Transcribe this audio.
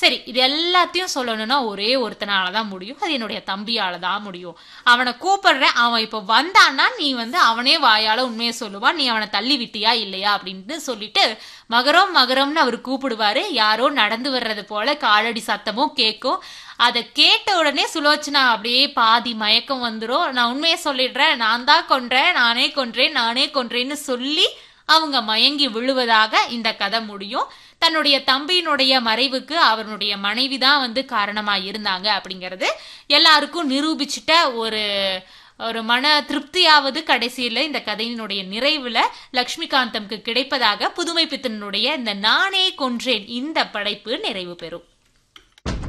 சரி இது எல்லாத்தையும் சொல்லணும்னா ஒரே ஒருத்தனால தான் முடியும் அது என்னுடைய தம்பியால தான் முடியும் அவனை கூப்பிடுறேன் அவன் இப்போ வந்தான்னா நீ வந்து அவனே வாயால உண்மையை சொல்லுவான் நீ அவனை தள்ளி விட்டியா இல்லையா அப்படின்னு சொல்லிட்டு மகரம் மகரம்னு அவர் கூப்பிடுவாரு யாரோ நடந்து வர்றது போல காலடி சத்தமும் கேட்கும் அதை கேட்ட உடனே சுலோச்சனா அப்படியே பாதி மயக்கம் வந்துடும் நான் உண்மையை சொல்லிடுறேன் நான் தான் கொன்றேன் நானே கொன்றேன் நானே கொன்றேன்னு சொல்லி அவங்க மயங்கி விழுவதாக இந்த கதை முடியும் தன்னுடைய தம்பியினுடைய மறைவுக்கு அவனுடைய மனைவி தான் வந்து காரணமா இருந்தாங்க அப்படிங்கிறது எல்லாருக்கும் நிரூபிச்சிட்ட ஒரு ஒரு மன திருப்தியாவது கடைசியில் இந்த கதையினுடைய நிறைவுல லக்ஷ்மிகாந்தம்க்கு கிடைப்பதாக புதுமை பித்தனுடைய இந்த நானே கொன்றேன் இந்த படைப்பு நிறைவு பெறும்